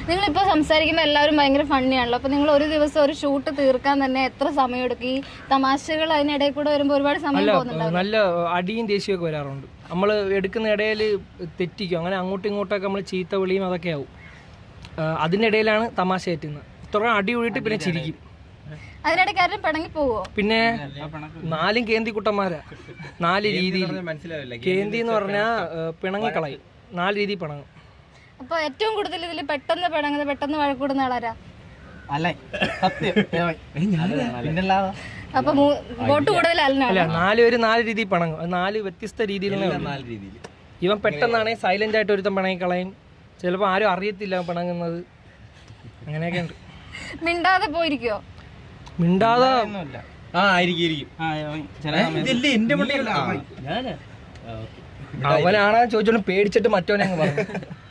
നിങ്ങളിപ്പോ സംസാരിക്കുമ്പോൾ എല്ലാവരും ഭയങ്കര ഫണ്ണിയാണല്ലോ അപ്പൊ നിങ്ങൾ ഒരു ദിവസം ഒരു ഷൂട്ട് തീർക്കാൻ തന്നെ എത്ര സമയം എടുക്കും ഈ തമാശകൾ അതിനിടയിൽ കൂടെ വരുമ്പോൾ ഒരുപാട് സമയം പോകുന്നുണ്ടാവും നല്ല അടിയും ദേഷ്യമൊക്കെ വരാറുണ്ട് നമ്മൾ എടുക്കുന്ന ഇടയിൽ തെറ്റിക്കും അങ്ങനെ അങ്ങോട്ടും ഇങ്ങോട്ടൊക്കെ നമ്മൾ ചീത്ത വിളിയും അതൊക്കെ ആവും ആ, അതിൻ്റെ ഇടയിലാണ് തമാശ ഏറ്റുന്നത് ഇത്ര അടി ഒഴിയിട്ട് പിന്നെ ചിരിക്കും അതിനിടയ്ക്ക് ആരും പിണങ്ങി പോവോ പിന്നെ നാലും കേന്തി കുട്ടന്മാരാ നാല് രീതിയിൽ മനസ്സിലാവില്ല കേന്തി എന്ന് പറഞ്ഞാൽ പിണങ്ങിക്കളയും നാല് രീതിയിൽ പിണങ്ങും അപ്പൊ ഏറ്റവും കൂടുതൽ ഇതിൽ പെട്ടെന്ന് പിണങ്ങുന്നത് പെട്ടെന്ന് വഴക്കൂടുന്ന ആളാരാ അല്ലേ സത്യം പിന്നല്ലാതെ അപ്പൊ മൂ- വോട്ട് കൂടുതൽ അല്ല അല്ലനാണ് നാല് പേര് നാല് രീതിയിൽ പിണങ്ങും അത് നാല് വ്യത്യസ്ത രീതിയിലുള്ള നാല് രീതിയിൽ ഇവൻ പെട്ടെന്നാണെങ്കിൽ സൈലന്റ് ആയിട്ട് ഒരുത്തം പിണങ്ങിക്കളയും ചിലപ്പോൾ ആരും അറിയത്തില്ല അവൻ പിണങ്ങുന്നത് അങ്ങനെയൊക്കെ ഉണ്ട് മിണ്ടാതെ പോയിരിക്കോ മിണ്ടാതെ ആ ആയിരിക്കും ഇരിക്കും ഇതല്ലേ എന്റെ മണ്ടയിലല്ല ഞാനാ അവനാണോ ചോദിച്ചോണ്ട് പേടിച്ചിട്ട് മറ്റവനെ അങ്ങ് പറഞ്ഞു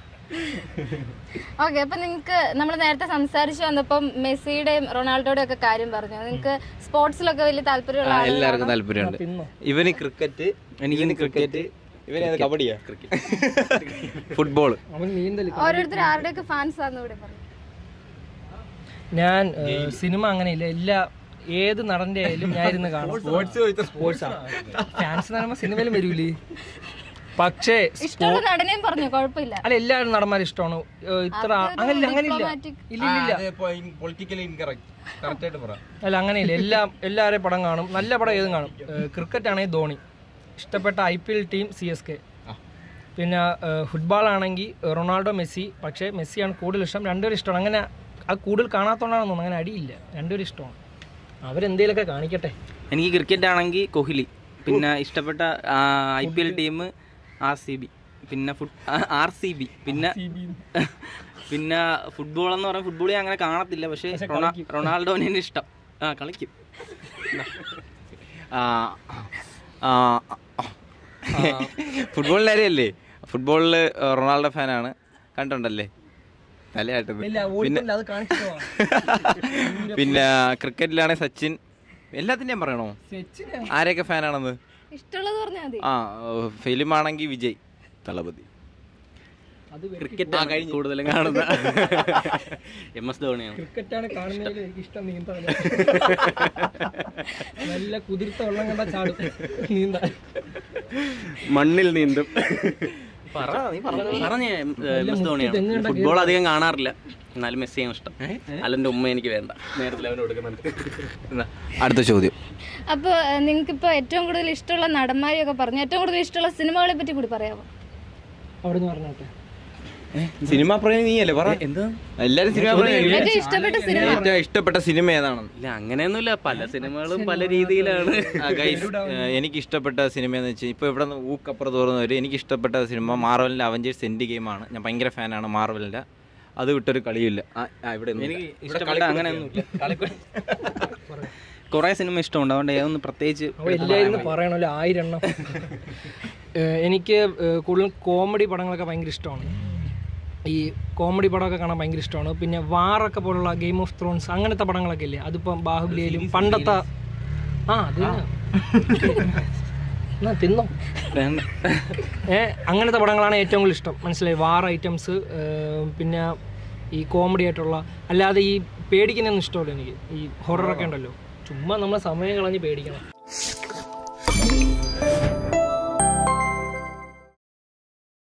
ഓക്കെ അപ്പൊ നിങ്ങക്ക് നമ്മൾ നേരത്തെ സംസാരിച്ചു വന്നപ്പം മെസ്സിയുടെയും റൊണാൾഡോയുടെയും ഒക്കെ കാര്യം പറഞ്ഞു നിങ്ങക്ക് സ്പോർട്സിലൊക്കെ വലിയ താല്പര്യമുള്ള ആളുകളാണോ? എല്ലാവർക്കും താല്പര്യമുണ്ട് തിന്നോ ഇവന് ക്രിക്കറ്റ് എനിക്ക് ക്രിക്കറ്റ് ഇവന് കബഡിയാ ക്രിക്കറ്റ് ഫുട്ബോൾ അവൻ നീന്തൽ ഓരോരുത്തർ ആരുടെയൊക്കെ ഫാൻസ് ആണെന്ന് ഇവിടെ പറഞ്ഞു ഞാൻ ഏഹ്, സിനിമ അങ്ങനെയില്ല എല്ലാ ഏത് നടന്റെ ആയാലും ഞാൻ ഇരുന്ന് കാണും സ്പോർട്സ് സ്പോർട്സ് ഫാൻസ് എന്ന് പറയുമ്പോൾ സിനിമയിലും വരൂലേ പക്ഷേ ഇഷ്ടമുള്ള നടനെയും പറഞ്ഞു കുഴപ്പമില്ല അല്ല എല്ലാവരും നടന്മാരും ഇഷ്ടമാണ് ഏഹ്, ഇത്ര അങ്ങനെ അങ്ങനെയില്ല diplomatic. ഇല്ല ഇല്ല പൊളിറ്റിക്കലി ഇൻകറക്റ്റ് കറക്റ്റ് ആയിട്ട് പറ അല്ല അങ്ങനെയില്ല എല്ലാ എല്ലാവരെയും പടം കാണും നല്ല പടം ഏതും കാണും ക്രിക്കറ്റ് ആണെങ്കിൽ ധോണി ഇഷ്ടപ്പെട്ട I P L team C S K പിന്നെ ഫുട്ബോൾ ആണെങ്കിൽ റൊണാൾഡോ മെസ്സി പക്ഷേ മെസ്സിയാണ് കൂടുതൽ ഇഷ്ടം രണ്ടുപേരും ഇഷ്ടമാണ് അങ്ങനെ അത് കൂടുതൽ കാണാത്തോണ്ടാണെന്ന് തോന്നുന്നു അങ്ങനെ അടിയില്ല രണ്ടുപേരും ഇഷ്ടമാണ് അവരെന്തേലൊക്കെ കാണിക്കട്ടെ എനിക്ക് ക്രിക്കറ്റ് ആണെങ്കിൽ കോഹ്ലി പിന്നെ ഇഷ്ടപ്പെട്ട I P L team R C B പിന്നെ ഫുട് ആർ സി ബി പിന്നെ പിന്നെ ഫുട്ബോൾ എന്ന് പറയുമ്പോൾ ഫുട്ബോൾ ഞാൻ അങ്ങനെ കാണത്തില്ല പക്ഷേ റൊണാ റൊണാൾഡോനെ ഇഷ്ടം ആ കളിക്കും ഫുട്ബോളിൻ്റെ കാര്യമല്ലേ ഫുട്ബോളിൽ റൊണാൾഡോ ഫാനാണ് കണ്ടുണ്ടല്ലേ തലയാട്ടത് ഇല്ല ഓടിക്കില്ല അത് കാണിച്ചിട്ട് പോവാം. പിന്നെ ക്രിക്കറ്റിലാണെങ്കിൽ സച്ചിൻ എല്ലാത്തിൻ്റെയും പറയണോ സച്ചിന് ആരെയൊക്കെ ഫാനാണെന്ന് ഇഷ്ടമുള്ളത് പറഞ്ഞാൽ മതി ആ ഫിലിം ആണെങ്കിൽ വിജയ് തളപതി അത് ക്രിക്കറ്റ് കൂടുതലും കാണുന്ന എം എസ് ധോണിയാണ് ക്രിക്കറ്റാണ് കാണുന്നതിൽ എനിക്ക് ഇഷ്ടം നീന്താൻ നല്ല കുതിർത്ത വെള്ളം കണ്ട ചാടും നീന്താൻ മണ്ണിൽ നീന്തും പറ നീ പറഞ്ഞ എം എസ് ധോണിയാണ് ഫുട്ബോൾ അധികം കാണാറില്ല എന്നാലും മെസ്സിയാണ് ഇഷ്ടം അല്ലെൻ്റെ ഉമ്മ എനിക്ക് വേണ്ട നേരത്തിൽ അവന് കൊടുക്കുന്നുണ്ട് എന്നാ, അടുത്ത ചോദ്യം അപ്പൊ നിങ്ങൾക്ക് ഇപ്പൊ ഏറ്റവും കൂടുതൽ ഇഷ്ടമുള്ള നടന്മാരെയൊക്കെ പറഞ്ഞു ഏറ്റവും കൂടുതൽ ഇഷ്ടമുള്ള സിനിമകളെ പറ്റി കൂടി പറയാമോ അവിടെ നിന്ന് പറഞ്ഞോട്ടെ സിനിമ പ്രേമി നീയല്ലേ പറ എന്താ എല്ലാരും സിനിമ പ്രേമി ഏറ്റവും ഇഷ്ടപ്പെട്ട സിനിമ ഏറ്റവും ഇഷ്ടപ്പെട്ട സിനിമ ഏതാണെന്ന് ഇല്ല അങ്ങനെയൊന്നുമില്ല പല സിനിമകളും പല രീതിയിലാണ് ഗൈസ് എനിക്ക് ഇഷ്ടപ്പെട്ട സിനിമ എന്ന് വെച്ചാൽ ഇപ്പോൾ ഇവിടെ നിന്ന് ഊക്കപ്പുറത്ത് തോന്നുന്നവർ എനിക്ക് ഇഷ്ടപ്പെട്ട സിനിമ മാർവലിൻ്റെ അവഞ്ചേഴ്സ് എൻഡ് ഗെയിമാണ് ഞാൻ ഭയങ്കര ഫാനാണ് മാർവലിൻ്റെ അത് വിട്ടൊരു കളിയില്ല ആ, ആ, ഇവിടെ ഒന്നുമില്ല. എനിക്ക് ഇവിടെ ഇഷ്ടപ്പെട്ട കളിക്കൂട- അങ്ങനെയൊന്നുമില്ല കുറേ സിനിമ ഇഷ്ടമുണ്ട് അതുകൊണ്ട് ഏതൊന്ന് പ്രത്യേകിച്ച് അപ്പോൾ എല്ലാവരും പറയണല്ലോ ആയിരം എണ്ണം ഏഹ് എനിക്ക് ഏഹ് കൂടുതലും കോമഡി പടങ്ങളൊക്കെ ഭയങ്കര ഇഷ്ടമാണ് ഈ കോമഡി പടമൊക്കെ കാണാൻ ഭയങ്കര ഇഷ്ടമാണ് പിന്നെ വാറൊക്കെ പോലുള്ള ഗെയിം ഓഫ് ത്രോൺസ് അങ്ങനത്തെ പടങ്ങളൊക്കെ ഇല്ലേ അതിപ്പം ബാഹുബലിയിലും പണ്ടത്തെ ആ അത് തന്നെ. എന്നാ തിന്നോ വേണ്ട. ഏ അങ്ങനത്തെ പടങ്ങളാണ് ഏറ്റവും കൂടുതൽ ഇഷ്ടം മനസ്സിലായി വാർ ഐറ്റംസ് പിന്നെ ഈ കോമഡി ആയിട്ടുള്ള അല്ലാതെ ഈ പേടിക്കുന്നൊന്നും ഇഷ്ടമല്ല എനിക്ക് ഈ ഹൊററൊക്കെ ഉണ്ടല്ലോ ചുമ്മാ നമ്മളെ സമയം കളഞ്ഞ് പേടിക്കണം